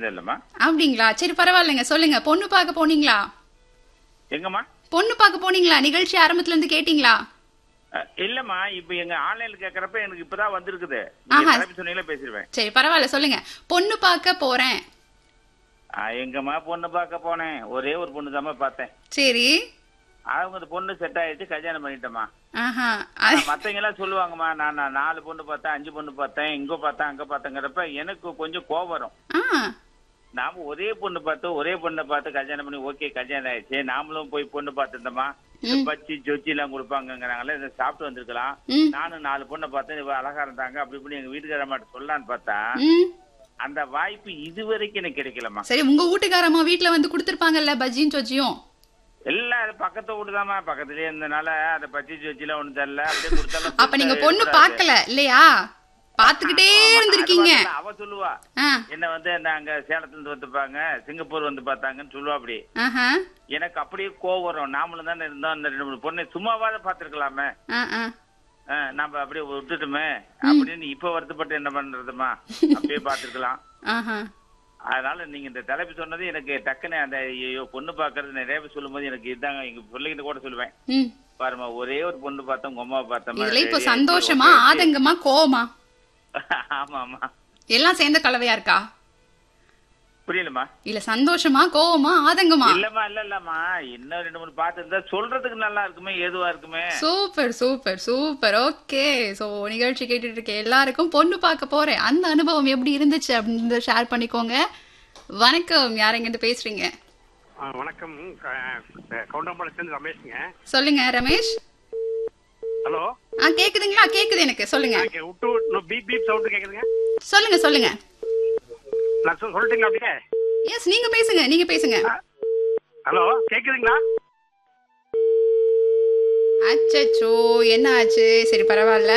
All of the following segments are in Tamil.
இருந்தது இல்லம்மா அப்படிங்களா சரி பரவாயில்லைங்க சொல்லுங்க பொண்ணு பார்க்க போனீங்களா எங்கம்மா பொண்ணு பார்க்க போனீங்களா நிகழ்ச்சி ஆரம்பத்துல இருந்து கேட்டீங்களா அஹ், இல்லம்மா இப்ப எங்க ஆன்லைன்ல கேக்குறப்ப எனக்கு இப்பதான் வந்திருக்குது ஆஹா. நீங்க தலைப்பு சொன்னீங்களே பேசிடுவேன் சரி பரவாயில்ல சொல்லுங்க பொண்ணு பார்க்க போறேன் அஹ், எங்கம்மா பொண்ணு பார்க்க போனேன் ஒரே ஒரு பொண்ணு தாம்மா பார்த்தேன் சரி அவங்க அந்த பொண்ணு செட் ஆயிடுச்சு கல்யாணம் பண்ணிட்டேம்மா ஆஹா ஆனா, அது- மத்தவங்க எல்லாம் சொல்லுவாங்கம்மா நான் நான் நாலு பொண்ணு பார்த்தேன் அஞ்சு பொண்ணு பார்த்தேன் இங்க பார்த்தேன் அங்க பார்த்தேங்கிறப்ப எனக்கு கொஞ்சம் கோவம் வரும் ஆ நாம ஒரே பொண்ணு பார்த்து ஒரே பொண்ணை பார்த்து கல்யாணம் பண்ணி ஓகே கல்யாணம் ஆயிடுச்சு நாமளும் போய் பொண்ணு பார்த்துருந்தோமா பச்சி ஜொச்சி எல்லாம் கொடுப்பாங்கங்கிறாங்களே இதை சாப்பிட்டு வந்திருக்கலாம் ம் நானும் நாலு பொண்ணை பார்த்தேன் இவ அழகா இருந்தாங்க அப்படி இப்படி எங்க வீட்டுக்கார மாட்ட சொல்லலான்னு பார்த்தா ம் அந்த வாய்ப்பு இதுவரைக்கும் எனக்கு கிடைக்கலம்மா சரி உங்க வீட்டுக்காரம்மா வீட்ல வந்து கொடுத்துருப்பாங்கல்ல பஜ்ஜியும் சொஜ்ஜியும் எல்லாம் பக்கத்து வீடுதாம்மா பக்கத்துலயே இருந்தனால அதை பச்சி ஜொச்சிலாம் ஒண்ணு தரல அப்படியே கொடுத்தாலும் அப்ப நீங்க பொண்ணு பார்க்கல இல்லையா பாத்துக்கிட்டே இருந்திருக்கீங்க அது அவ சொல்லுவா ஆ என்ன வந்து நாங்க சேலத்துல இருந்து வந்துப்பாங்க சிங்கப்பூர் வந்து பார்த்தாங்கன்னு சொல்லுவா அப்படி ஆஹா எனக்கு அப்படியே கோவம் வரும் நாமளும் தானே இருந்தோம் அந்த ரெண்டு மூணு பொண்ணை சும்மாவாத பாத்துருக்கலாமே ஆ ஆ நம்ம அப்படியே விட்டுட்டுமே அப்படின்னு இப்ப வருத்தப்பட்டு என்ன பண்றதுமா அப்படியே பாத்துருக்கலாம் ஆஹா அதனால நீங்க இந்த தலைப்பு சொன்னது எனக்கு டக்குன்னு அந்த ஐயோ பொண்ணு பாக்குறது நிறைய பேர் சொல்லும்போது எனக்கு இதாங்க எங்க பிள்ளைகிட்ட கூட சொல்லுவேன் ம் பாருமா ஒரே ஒரு பொண்ணு பார்த்தோம் உங்க அம்மா பார்த்தோமா இதுல இப்போ சரி, சந்தோஷமா okay, okay. ஆதங்கமா கோவமா ஆமா ஆமா எல்லாம் சேர்ந்த கலவையா இருக்கா புரியலமா இல்ல சந்தோஷமா கோவமா ஆதங்கமா இல்லம்மா இல்ல இல்லம்மா இன்னும் ரெண்டு மூணு பார்த்து இருந்தா சொல்றதுக்கு நல்லா இருக்குமே ஏதுவா இருக்குமே super super super okay so நிகழ்ச்சி கேட்டுட்டு இருக்க எல்லாருக்கும் பொண்ணு பார்க்க போறேன் அந்த அனுபவம் எப்படி இருந்துச்சு அப்படின்னு ஷேர் பண்ணிக்கோங்க வணக்கம் யார் இருந்து பேசுறீங்க ஆ, வணக்கம் கவுண்டம்பாளையத்துலேருந்து ரமேஷ்ங்க சொல்லுங்க ரமேஷ் ஹலோ ஆ கேக்குதுங்களா கேக்குது எனக்கு சொல்லுங்க எனக்கு விட்டு பீப் பீப் சவுண்டு கேட்குதுங்க சொல்லுங்க சொல்லுங்க நான் சொல் சொல்லிட்டீங்களா அப்படியே எஸ் நீங்க பேசுங்க நீங்க பேசுங்க ஹலோ கேட்குதுங்களா அச்சச்சோ என்ன ஆச்சு சரி பரவாயில்ல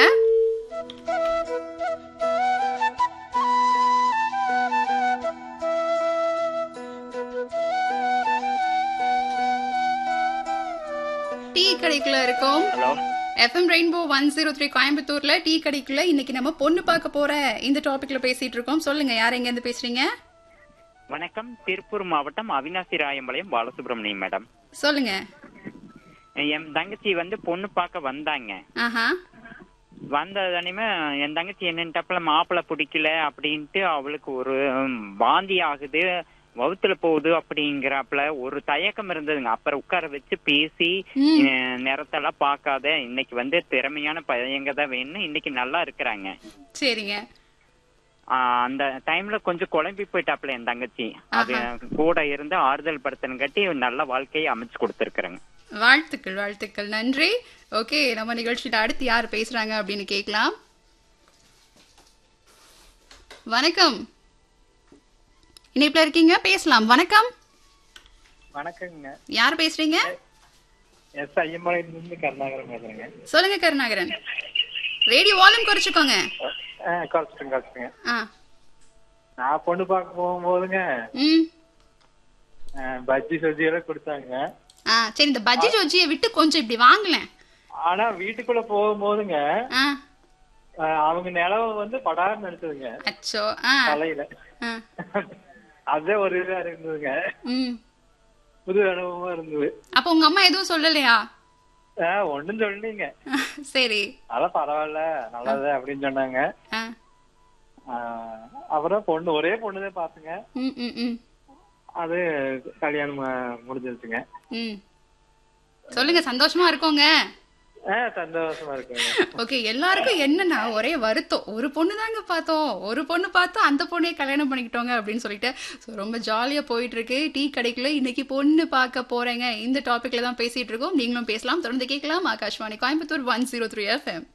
டீ கடைக்குள்ள இருக்கோம் hello FM rainbow one zero three கோயம்புத்தூர்ல டீ கடைக்குள்ள இன்னைக்கு நம்ம பொண்ணு பார்க்க போற இந்த டாபிக்ல பேசிட்டு இருக்கோம் சொல்லுங்க யார் எங்க இருந்து பேசுறீங்க வணக்கம் திருப்பூர் மாவட்டம் அவினாசி ராயம்பாளையம் பாலசுப்ரமணியம் மேடம் சொல்லுங்க என் தங்கச்சி வந்து பொண்ணு பார்க்க வந்தாங்க ஆஹா வந்ததுனையுமே என் தங்கச்சி என்னன்ட்டப்பல மாப்பிள்ளை பிடிக்கல அப்படின்ட்டு அவளுக்கு ஒரு ம், வாந்தி ஆகுது வவுத்துல போகுது அப்படிங்கிறப்பல ஒரு தயக்கம் இருந்ததுங்க அப்புறம் உட்கார வச்சு பேசி ம். அஹ், நிறத்தெல்லாம் பார்க்காத இன்னைக்கு வந்து திறமையான பையங்க தான் வேணும் இன்னைக்கு நல்லா இருக்கிறாங்க சரிங்க ஆஹ் அந்த டைம்ல கொஞ்சம் குழம்பி போயிட்டாப்ல என் தங்கச்சி அது கூட இருந்து ஆறுதல் படுத்தனுங்காட்டி நல்ல வாழ்க்கையை அமைச்சு கொடுத்துருக்குறேங்க வாழ்த்துக்கள் வாழ்த்துக்கள் நன்றி ஓகே நம்ம நிகழ்ச்சியில அடுத்து யார் பேசுறாங்க அப்படின்னு கேட்கலாம் வணக்கம் இணைப்புல இருக்கீங்க பேசலாம் வணக்கம் வணக்கங்க யார் பேசுறீங்க எஸ் ஐயம்பாளையத்துலேருந்து கருணாகரன் பேசுறேங்க சொல்லுங்க கருணாகரன் ரேடியோ வால்யூம் குறைச்சுக்கோங்க ஆ குறைச்சிட்டுங்க குறைச்சிட்டுங்க ஆ நான் பொண்ணு பார்க்க போகும்போதுங்க ம் ஆ, பஜ்ஜி சொஜ்ஜி எல்லாம் கொடுத்தாங்க ஆ சரி இந்த பஜ்ஜி ஜோஜியை விட்டு கொஞ்சம் இப்படி வாங்கலேன் ஆனா வீட்டுக்குள்ள போகும்போதுங்க ஆ ஆ, அவங்க நிலவு வந்து படார்னு எடுத்ததுங்க அச்சோ ஆ தலையில ஆ அதே ஒரு இதா இருந்ததுங்க ம் புது அனுபவமா இருந்தது அப்போ உங்க அம்மா எதுவும் சொல்லலையா ஆ ஒண்ணும் சொல்லீங்க சரி அதெல்லாம் பரவாயில்ல நல்லது அப்படின்னு சொன்னாங்க ஆ ஆ, அப்புறம் பொண்ணு ஒரே பொண்ணுதான் பாத்துங்க ம் ம் ம் அது கல்யாணம் ஆ, முடிஞ்சிருச்சுங்க ம் சொல்லுங்க சந்தோஷமா இருக்கோங்க ஆ சந்தோஷமா இருக்குங்க ஓகே எல்லாருக்கும் என்னன்னா ஒரே வருத்தம் ஒரு பொண்ணு தாங்க பார்த்தோம் ஒரு பொண்ணு பார்த்தோம் அந்த பொண்ணையே கல்யாணம் பண்ணிக்கிட்டோங்க அப்படின்னு சொல்லிட்டு ஸோ ரொம்ப ஜாலியா போயிட்டு இருக்கு டீ கடைக்குள்ள இன்னைக்கு பொண்ணு பார்க்க போறேங்க இந்த டாபிக்ல தான் பேசிட்டு இருக்கோம் நீங்களும் பேசலாம் தொடர்ந்து கேட்கலாம் Akashvani Coimbatore one zero three FM